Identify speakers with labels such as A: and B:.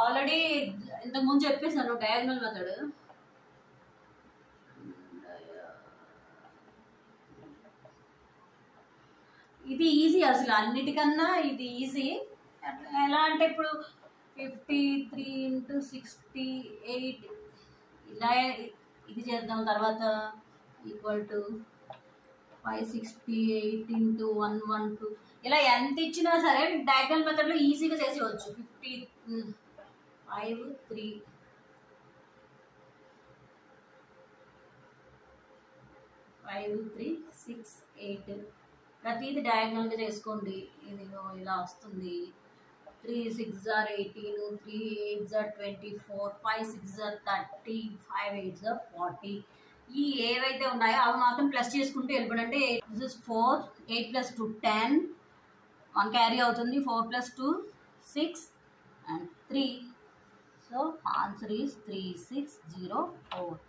A: already ఇంతకు ముందు చెప్పేసాను డయాగ్నల్ మెథడ్ ఇది ఈజీ అసలు అన్నిటికన్నా ఇది ఈజీ ఎలా అంటే ఇప్పుడు fifty three into sixty eight ఇలా ఇది చేద్దాం తర్వాత equal to five sixty eight into one one two ఇలా ఎంత ఇచ్చినా సరే డయాగ్నల్ మెథడ్లో ఈజీగా చేసేవచ్చు fifty five three five three six eight ప్రతిది డయాగ్నల్గా చేసుకోండి ఇదిగో ఇలా వస్తుంది త్రీ సిక్స్ జార్ ఎయిటీన్ త్రీ ఎయిట్ జార్ ట్వంటీ ఫోర్ ఫైవ్ సిక్స్ జార్ థర్టీ ఫైవ్ ఎయిట్ జార్ ఫార్టీ ఈ ఏవైతే ఉన్నాయో అవి మాత్రం ప్లస్ చేసుకుంటూ వెళ్ళిపోండి అంటే this is four eight plus two ten one carry అవుతుంది four plus two six and three so answer is three six zero four